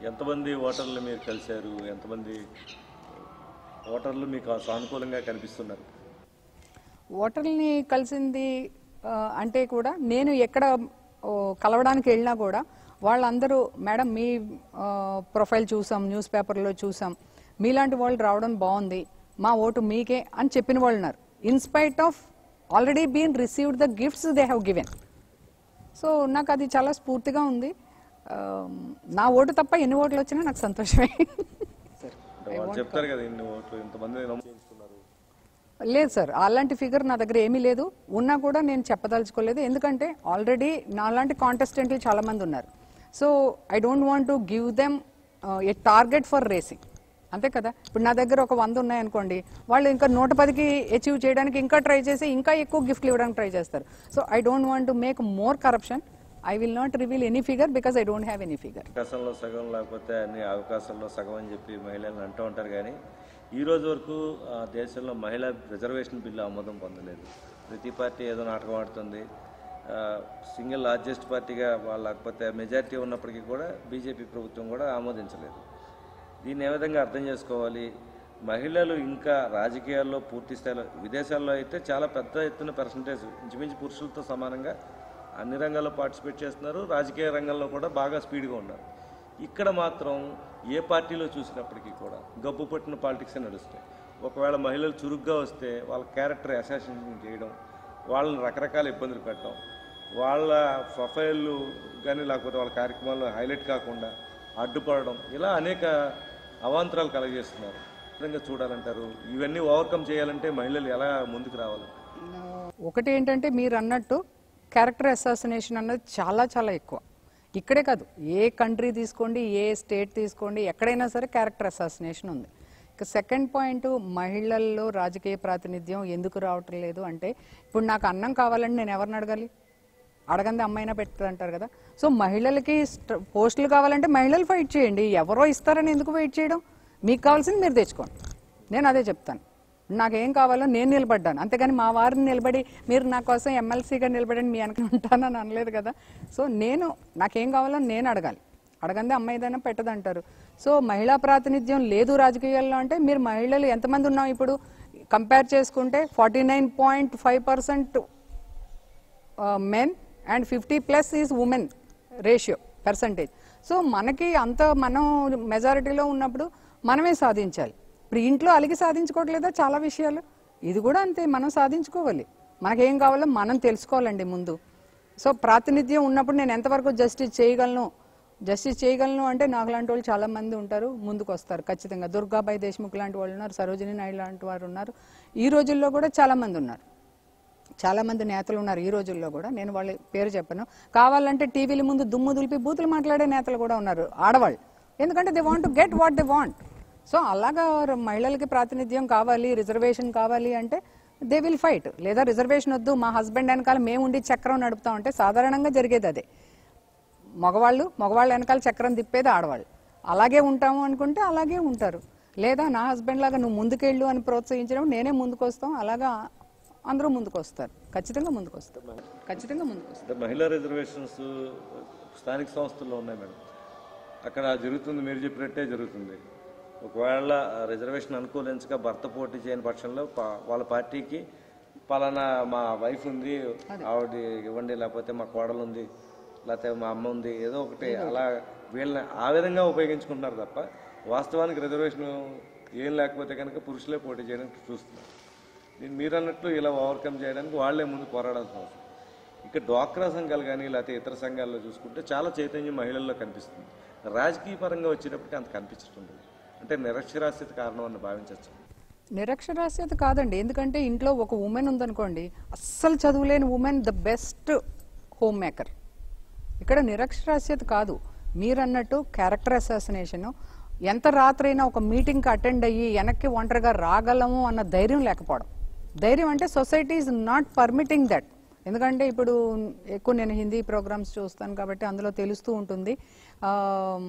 ఎంతమంది ఓటర్లు మీరు కలిశారు ఎంతమంది ఓటర్లు మీకు సానుకూలంగా కనిపిస్తున్నారు ఓటర్ని కలిసింది ఆ, అంటే కూడా నేను ఎక్కడ ఓ, కలవడానికి వెళ్ళినా కూడా వాళ్ళందరూ మేడం మీ ఆ, ప్రొఫైల్ చూసాం న్యూస్ పేపర్లో చూసాం మీలాంటి వాళ్ళు రావడం బాగుంది మా ఓటు మీకే అని చెప్పిన వాళ్ళు ఉన్నారు in spite of already been received the gifts they have given so నాకు అది చాలా స్ఫూర్తిగా ఉంది ఆ, నా ఓటు తప్ప ఎన్ని ఓట్లు వచ్చినా నాకు సంతోషమే అంటే వాళ్ళు చెప్తారు కదా ఇన్ని ఓట్లు ఇంతమంది నమోదు చేయించుకున్నారు లేదు సార్ అలాంటి ఫిగర్ నా దగ్గర ఏమీ లేదు ఉన్నా కూడా నేను చెప్పదలుచుకోలేదు ఎందుకంటే ఆల్రెడీ నాలాంటి కాంటెస్టెంట్లు చాలా మంది ఉన్నారు so I don't want to give them a target for racing అంతే కదా ఇప్పుడు నా దగ్గర ఒక వంద ఉన్నాయనుకోండి వాళ్ళు ఇంకా నూట పదికి అచీవ్ చేయడానికి ఇంకా ట్రై చేసి ఇంకా ఎక్కువ గిఫ్ట్లు ఇవ్వడానికి ట్రై చేస్తారు so I don't want to make more corruption I will not reveal any figure because I don't have any figure అవకాశంలో సగం లేకపోతే అన్ని అవకాశాల్లో సగం అని చెప్పి మహిళలను అంటూ ఉంటారు కానీ ఈ రోజు వరకు ఆ, దేశంలో మహిళా రిజర్వేషన్ బిల్లు ఆమోదం పొందలేదు ప్రతి పార్టీ ఏదో నాటకం ఆడుతుంది ఆ, సింగిల్ లార్జెస్ట్ పార్టీగా వాళ్ళ లేకపోతే మెజారిటీ ఉన్నప్పటికీ కూడా బీజేపీ ప్రభుత్వం కూడా ఆమోదించలేదు దీన్ని ఏ విధంగా అర్థం చేసుకోవాలి మహిళలు ఇంకా రాజకీయాల్లో పూర్తి స్థాయిలో విదేశాల్లో అయితే చాలా పెద్ద ఎత్తున పర్సంటేజ్ ఇంచుమించు పురుషులతో సమానంగా అన్ని రంగాల్లో పార్టిసిపేట్ చేస్తున్నారు రాజకీయ రంగంలో కూడా బాగా స్పీడ్గా ఉన్నారు ఇక్కడ మాత్రం ఏ పార్టీలో చూసినప్పటికీ కూడా గబ్బు పట్టిన పాలిటిక్స్ నడుస్తాయి ఒకవేళ మహిళలు చురుగ్గా వస్తే వాళ్ళ క్యారెక్టర్ అసాసినేషన్ చేయడం వాళ్ళని రకరకాల ఇబ్బందులు పెట్టడం వాళ్ళ ప్రొఫైళ్ళు కానీ లేకపోతే వాళ్ళ కార్యక్రమాలు హైలైట్ కాకుండా అడ్డుపడడం ఇలా అనేక అవాంతరాలు కలగజేస్తున్నారు విధంగా చూడాలంటారు ఇవన్నీ ఓవర్కమ్ చేయాలంటే మహిళలు ఎలా ముందుకు రావాలి ఒకటి ఏంటంటే మీరు అన్నట్టు క్యారెక్టర్ అసాసినేషన్ అన్నది చాలా చాలా ఎక్కువ ఇక్కడే కాదు ఏ కంట్రీ తీసుకోండి ఏ స్టేట్ తీసుకోండి ఎక్కడైనా సరే క్యారెక్టర్ అసాసినేషన్ ఉంది ఇక సెకండ్ పాయింట్ మహిళల్లో రాజకీయ ప్రాతినిధ్యం ఎందుకు రావటం లేదు అంటే ఇప్పుడు నాకు అన్నం కావాలని నేను ఎవరిని అడగాలి అడగంది అమ్మాయినా పెట్టరు అంటారు కదా సో మహిళలకి స్ట- పోస్టులు కావాలంటే మహిళలు ఫైట్ చేయండి ఎవరో ఇస్తారని ఎందుకు వెయిట్ చేయడం మీకు కావాల్సింది మీరు తెచ్చుకోండి నేను అదే చెప్తాను నాకేం కావాలో నేను నిలబడ్డాను అంతేగాని మా వారిని నిలబడి మీరు నా కోసం ఎమ్మెల్సీగా నిలబడండి మీ వెనక ఉంటానని అనలేదు కదా సో నేను నాకేం కావాలో నేను అడగాలి అడగందే అమ్మాయి ఏదైనా పెట్టదంటారు సో మహిళా ప్రాతినిధ్యం లేదు రాజకీయాల్లో అంటే మీరు మహిళలు ఎంతమంది ఉన్నాం ఇప్పుడు కంపేర్ చేసుకుంటే forty nine point five percent men and fifty plus is women ratio percentage so మనకి అంత మనం మెజారిటీలో ఉన్నప్పుడు మనమే సాధించాలి ఇప్పుడు ఇంట్లో అలిగి సాధించుకోవట్లేదా చాలా విషయాలు ఇది కూడా అంతే మనం సాధించుకోవాలి మనకేం కావాలో మనం తెలుసుకోవాలండి ముందు సో ప్రాతినిధ్యం ఉన్నప్పుడు నేను ఎంతవరకు జస్టిస్ చేయగలను జస్టిస్ చేయగలను అంటే నాకు లాంటి వాళ్ళు చాలా మంది ఉంటారు ముందుకు వస్తారు ఖచ్చితంగా దుర్గాబాయి దేశ్ముఖ్ లాంటి వాళ్ళు ఉన్నారు సరోజిని నాయుడు లాంటి వారు ఉన్నారు ఈ రోజుల్లో కూడా చాలా మంది ఉన్నారు చాలా మంది నేతలు ఉన్నారు ఈ రోజుల్లో కూడా నేను వాళ్ళ పేరు చెప్పను కావాలంటే టీవీల ముందు దుమ్ము దులిపి బూతులు మాట్లాడే నేతలు కూడా ఉన్నారు ఆడవాళ్ళు ఎందుకంటే they want to get what they want so అలాగా మహిళలకి ప్రాతినిధ్యం కావాలి రిజర్వేషన్ కావాలి అంటే దే విల్ ఫైట్ లేదా రిజర్వేషన్ వద్దు మా హస్బెండ్ వెనకాల మేము ఉండి చక్రం నడుపుతాం అంటే సాధారణంగా జరిగేది అదే మగవాళ్ళు మగవాళ్ళ వెనకాల చక్రం తిప్పేది ఆడవాళ్ళు అలాగే ఉంటాము అనుకుంటే అలాగే ఉంటారు లేదా నా హస్బెండ్ లాగా నువ్వు ముందుకెళ్ళు అని ప్రోత్సహించడం నేనే ముందుకు వస్తాం అలాగా అందరూ ముందుకు వస్తారు ఖచ్చితంగా ముందుకు వస్తారు ఖచ్చితంగా ముందుకు వస్తారు అంటే మహిళా రిజర్వేషన్స్ స్థానిక సంస్థల్లో ఉన్నాయి మేడం అక్కడ జరుగుతుంది మీరు చెప్పినట్టే జరుగుతుంది ఒకవేళ ఆ రిజర్వేషన్ అనుకూలించక భర్త పోటీ చేయని పక్షంలో పా- వాళ్ళ పార్టీకి పలానా మా వైఫ్ ఉంది ఆవిడ ఇవ్వండి లేకపోతే మా కోడలు ఉంది లేకపోతే మా అమ్మ ఉంది ఏదో ఒకటి అలా వీళ్ళని ఆ విధంగా ఉపయోగించుకుంటున్నారు తప్ప వాస్తవానికి రిజర్వేషన్ ఏం లేకపోతే కనుక పురుషులే పోటీ చేయడానికి చూస్తున్నారు నేను మీరు అన్నట్లు ఇలా ఓవర్కమ్ చేయడానికి వాళ్ళే ముందు పోరాడాల్సిన అవసరం ఇక డ్వాక్రా సంఘాలు కానీ లేకపోతే ఇతర సంఘాల్లో చూసుకుంటే చాలా చైతన్యం మహిళల్లో కనిపిస్తుంది రాజకీయ పరంగా వచ్చేటప్పటికి అంత కనిపించడం లేదు అంటే నిరక్షరాస్యత కారణం అని భావించవచ్చు నిరక్షరాస్యత కాదండి ఎందుకంటే ఇంట్లో ఒక ఉమెన్ ఉందనుకోండి అస్సలు చదువులేని women the best home maker ఇక్కడ నిరక్షరాస్యత కాదు మీరన్నట్టు క్యారెక్టర్ అసాసినేషన్ ఎంత రాత్రైనా ఒక మీటింగ్కి అటెండ్ అయ్యి వెనక్కి ఒంటరిగా రాగలము అన్న ధైర్యం లేకపోవడం ధైర్యం అంటే society is not permitting that ఎందుకంటే ఇప్పుడు ఎక్కువ నేను హిందీ ప్రోగ్రామ్స్ చూస్తాను కాబట్టి అందులో తెలుస్తూ ఉంటుంది ఆమ్,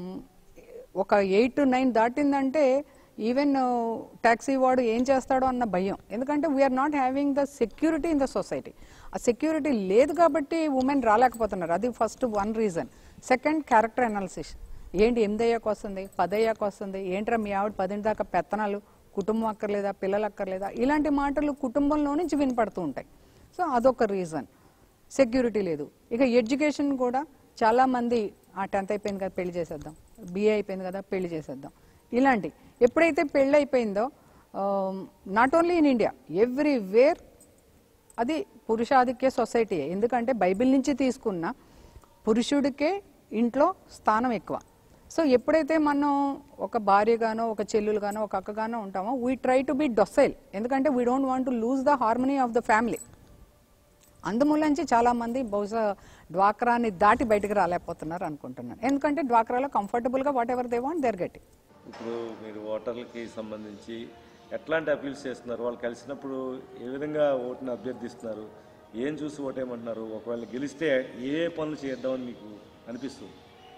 ఒక ఎయిట్ టు నైన్ దాటిందంటే ఈవెన్ ట్యాక్సీ వాడు ఏం చేస్తాడో అన్న భయం ఎందుకంటే we're not having the security in the society ఆ సెక్యూరిటీ లేదు కాబట్టి ఉమెన్ రాలేకపోతున్నారు అది first one reason second character analysis ఏంటి ఎనిమిది అయ్యాక వస్తుంది పది అయ్యాక వస్తుంది ఏంట్రా మీ ఆవిడ పదింటి దాకా పెత్తనాలు కుటుంబం అక్కర్లేదా పిల్లలు అక్కర్లేదా ఇలాంటి మాటలు కుటుంబంలో నుంచి వినపడుతూ ఉంటాయి సో అదొక రీజన్ సెక్యూరిటీ లేదు ఇక ఎడ్యుకేషన్ కూడా చాలా మంది ఆ టెన్త్ అయిపోయింది కదా పెళ్లి చేసేద్దాం బిఏ అయిపోయింది కదా పెళ్లి చేసేద్దాం ఇలాంటి ఎప్పుడైతే పెళ్ళి అయిపోయిందో not only in India everywhere అది పురుషాధిక్య సొసైటీ ఎందుకంటే బైబిల్ నుంచి తీసుకున్న పురుషుడికే ఇంట్లో స్థానం ఎక్కువ సో ఎప్పుడైతే మనం ఒక భార్యగానో ఒక చెల్లులుగానో ఒక అక్కగానో ఉంటామో we try to be docile ఎందుకంటే we don't want to lose the harmony of the family అందుమూలంచి చాలా మంది బహుశా డ్వాక్రాని దాటి బయటకు రాలేకపోతున్నారు అనుకుంటున్నాను ఎందుకంటే డ్వాక్రాలో కంఫర్టబుల్గా whatever they want there get ఇప్పుడు మీరు ఓటర్లకి సంబంధించి ఎట్లాంటి అపీల్స్ చేస్తున్నారు వాళ్ళు కలిసినప్పుడు ఏ విధంగా ఓటుని అభ్యర్థిస్తున్నారు ఏం చూసి ఓటేయమంటున్నారు ఒకవేళ గెలిస్తే ఏ పనులు చేద్దామని మీకు అనిపిస్తుంది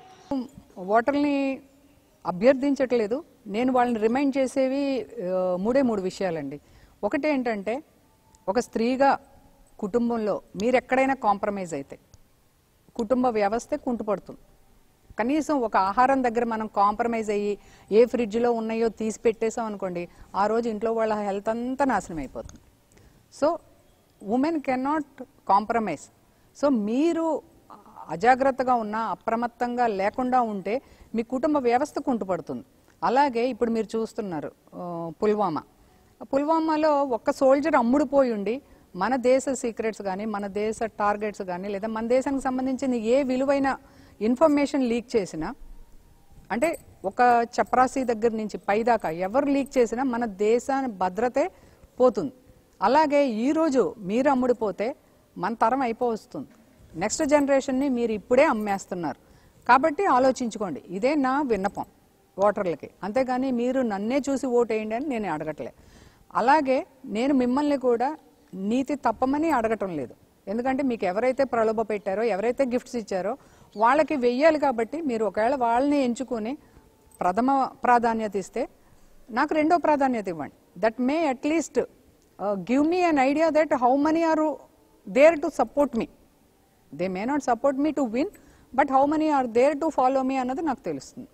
ఓటర్ని అభ్యర్థించట్లేదు నేను వాళ్ళని రిమైండ్ చేసేవి ఆ, మూడే మూడు విషయాలండి ఒకటి ఏంటంటే ఒక స్త్రీగా కుటుంబంలో మీరు ఎక్కడైనా కాంప్రమైజ్ అయితే కుటుంబ వ్యవస్థే కుంటుపడుతుంది కనీసం ఒక ఆహారం దగ్గర మనం కాంప్రమైజ్ అయ్యి ఏ ఫ్రిడ్జ్లో ఉన్నాయో తీసి పెట్టేసాం అనుకోండి ఆ రోజు ఇంట్లో వాళ్ళ హెల్త్ అంతా నాశనం అయిపోతుంది so women cannot compromise so మీరు అజాగ్రత్తగా ఉన్నా అప్రమత్తంగా లేకుండా ఉంటే మీ కుటుంబ వ్యవస్థ కుంటుపడుతుంది అలాగే ఇప్పుడు మీరు చూస్తున్నారు ఆ, పుల్వామా పుల్వామాలో ఒక్క సోల్జర్ అమ్ముడు పోయి ఉండి మన దేశ సీక్రెట్స్ కానీ మన దేశ టార్గెట్స్ కానీ లేదా మన దేశానికి సంబంధించిన ఏ విలువైన ఇన్ఫర్మేషన్ లీక్ చేసినా అంటే ఒక చపరాసి దగ్గర నుంచి పైదాకా ఎవరు లీక్ చేసినా మన దేశాన్ని భద్రతే పోతుంది అలాగే ఈరోజు మీరు అమ్ముడిపోతే మన తరం అయిపోవస్తుంది నెక్స్ట్ జనరేషన్ని మీరు ఇప్పుడే అమ్మేస్తున్నారు కాబట్టి ఆలోచించుకోండి ఇదే నా విన్నపం ఓటర్లకి అంతేగాని మీరు నన్నే చూసి ఓటేయండి అని నేను అడగట్లే అలాగే నేను మిమ్మల్ని కూడా నీతి తప్పమని అడగటం లేదు ఎందుకంటే మీకు ఎవరైతే ప్రలోభ పెట్టారో ఎవరైతే గిఫ్ట్స్ ఇచ్చారో వాళ్ళకి వెయ్యాలి కాబట్టి మీరు ఒకవేళ వాళ్ళని ఎంచుకొని ప్రథమ ప్రాధాన్యత ఇస్తే నాకు రెండో ప్రాధాన్యత ఇవ్వండి that may at least give me an idea that how many are there to support me they may not support me to win but how many are there to follow me అన్నది నాకు తెలుస్తుంది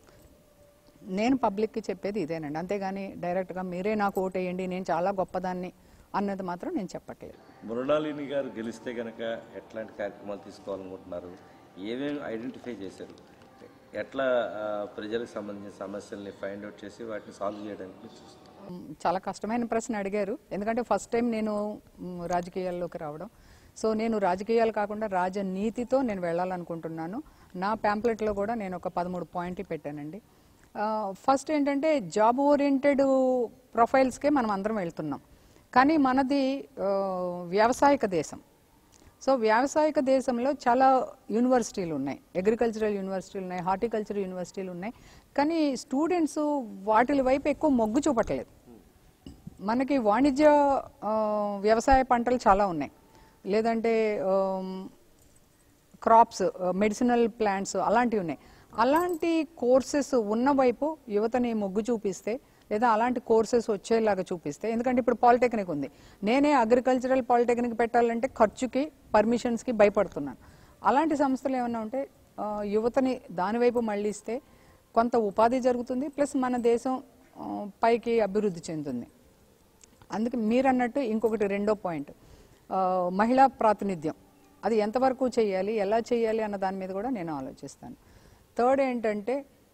నేను పబ్లిక్కి చెప్పేది ఇదేనండి అంతేగాని డైరెక్ట్గా మీరే నాకు ఓటేయండి నేను చాలా గొప్పదాన్ని అన్నది మాత్రం నేను చెప్పట్లేదు మృణాలిని గారు గెలిస్తే కనుక ఎట్లాంటి కార్యక్రమాలు తీసుకోవాలనుకుంటున్నారు ఏమేమి ఐడెంటిఫై చేశారు ఎట్లా ఆ, ప్రజలకు సంబంధించిన సమస్యల్ని ఫైండ్ అవుట్ చేసి వాటిని సాల్వ్ చేయడానికి మీరు చూస్తారు మ్, చాలా కష్టమైన ప్రశ్న అడిగారు ఎందుకంటే ఫస్ట్ టైం నేను మ్, రాజకీయాల్లోకి రావడం సో నేను రాజకీయాలు కాకుండా రాజనీతితో నేను వెళ్ళాలనుకుంటున్నాను నా ప్యాంప్లెట్లో కూడా నేను ఒక పదమూడు పాయింట్లు పెట్టానండి ఆ, ఫస్ట్ ఏంటంటే జాబ్ ఓరియంటెడ్ ప్రొఫైల్స్కే మనం అందరం వెళ్తున్నాం కానీ మనది ఆ, వ్యావసాయిక దేశం సో వ్యావసాయిక దేశంలో చాలా యూనివర్సిటీలు ఉన్నాయి అగ్రికల్చరల్ యూనివర్సిటీలు ఉన్నాయి హార్టికల్చర్ యూనివర్సిటీలు ఉన్నాయి కానీ స్టూడెంట్స్ వాటి వైపు ఎక్కువ మొగ్గు చూపట్లేదు మనకి వాణిజ్య ఆ, వ్యవసాయ పంటలు చాలా ఉన్నాయి లేదంటే క్రాప్స్ మెడిసినల్ ప్లాంట్స్ అలాంటివి ఉన్నాయి అలాంటి కోర్సెస్ ఉన్న వైపు యువతని మొగ్గు చూపిస్తే లేదా అలాంటి కోర్సెస్ వచ్చేలాగా చూపిస్తే ఎందుకంటే ఇప్పుడు పాలిటెక్నిక్ ఉంది నేనే అగ్రికల్చరల్ పాలిటెక్నిక్ పెట్టాలంటే ఖర్చుకి పర్మిషన్స్కి భయపడుతున్నాను అలాంటి సంస్థలు ఏమన్నా ఉంటే ఆ, యువతని దానివైపు మళ్ళిస్తే కొంత ఉపాధి జరుగుతుంది ప్లస్ మన దేశం ఆ, పైకి అభివృద్ధి చెందుతుంది అందుకే మీరు అన్నట్టు ఇంకొకటి రెండో పాయింట్ ఆ, మహిళా ప్రాతినిధ్యం అది ఎంతవరకు చేయాలి ఎలా చేయాలి అన్న దాని మీద కూడా నేను ఆలోచిస్తాను థర్డ్ ఏంటంటే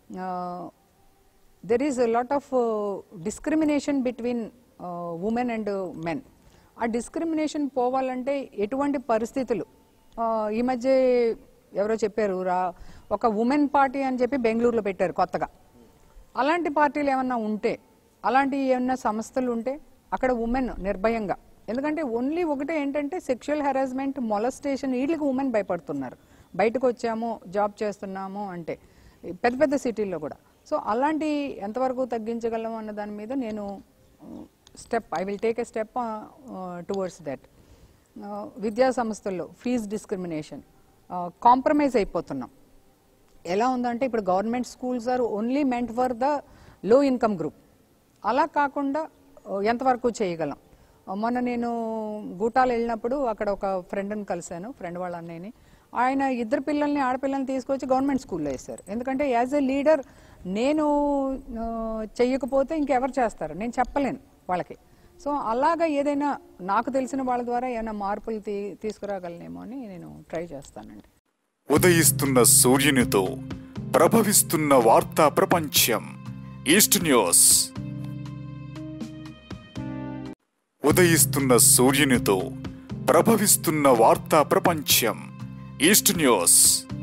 there is lot of discrimination between women and men ఆ డిస్క్రిమినేషన్ పోవాలంటే ఎటువంటి పరిస్థితులు ఆ, ఈ మధ్య ఎవరో చెప్పారు రా ఒక ఉమెన్ పార్టీ అని చెప్పి బెంగళూరులో పెట్టారు కొత్తగా అలాంటి పార్టీలు ఏమన్నా ఉంటే అలాంటి ఏమన్నా సంస్థలు ఉంటే అక్కడ ఉమెన్ నిర్భయంగా ఎందుకంటే ఓన్లీ ఒకటే ఏంటంటే సెక్షువల్ హెరాస్మెంట్ మొలస్టేషన్ వీళ్ళకి ఉమెన్ భయపడుతున్నారు బయటకు వచ్చాము జాబ్ చేస్తున్నాము అంటే ఈ పెద్ద పెద్ద సిటీల్లో కూడా సో అలాంటి ఎంతవరకు తగ్గించగలం అన్న దాని మీద నేను step I will take a step towards that విద్యా సంస్థల్లో ఫీజ్ డిస్క్రిమినేషన్ కాంప్రమైజ్ అయిపోతున్నాం ఎలా ఉందంటే ఇప్పుడు government schools are only meant for the low income group అలా కాకుండా ఆ, ఎంతవరకు చేయగలం ఆ, మొన్న నేను గూటాలు వెళ్ళినప్పుడు అక్కడ ఒక ఫ్రెండ్ని కలిశాను ఫ్రెండ్ వాళ్ళ అన్నయ్యని ఆయన ఇద్దరు పిల్లల్ని ఆడపిల్లల్ని తీసుకొచ్చి గవర్నమెంట్ స్కూల్లో వేశారు ఎందుకంటే యాజ్ ఎ లీడర్ నేను ఆ, చెయ్యకపోతే ఇంకెవరు చేస్తారు నేను చెప్పలేను వాళ్ళకి సో అలాగా ఏదైనా నాకు తెలిసిన వాళ్ళ ద్వారా ఏమైనా మార్పులు తీ తీసుకురాగలనేమో అని నేను ట్రై చేస్తానండి ఉదయిస్తున్న సూర్యునితో ప్రభవిస్తున్న వార్తా ప్రపంచం ఈస్ట్ న్యూస్ ఉదయిస్తున్న సూర్యునితో ప్రభవిస్తున్న వార్తా ప్రపంచం ఈస్ట్ న్యూస్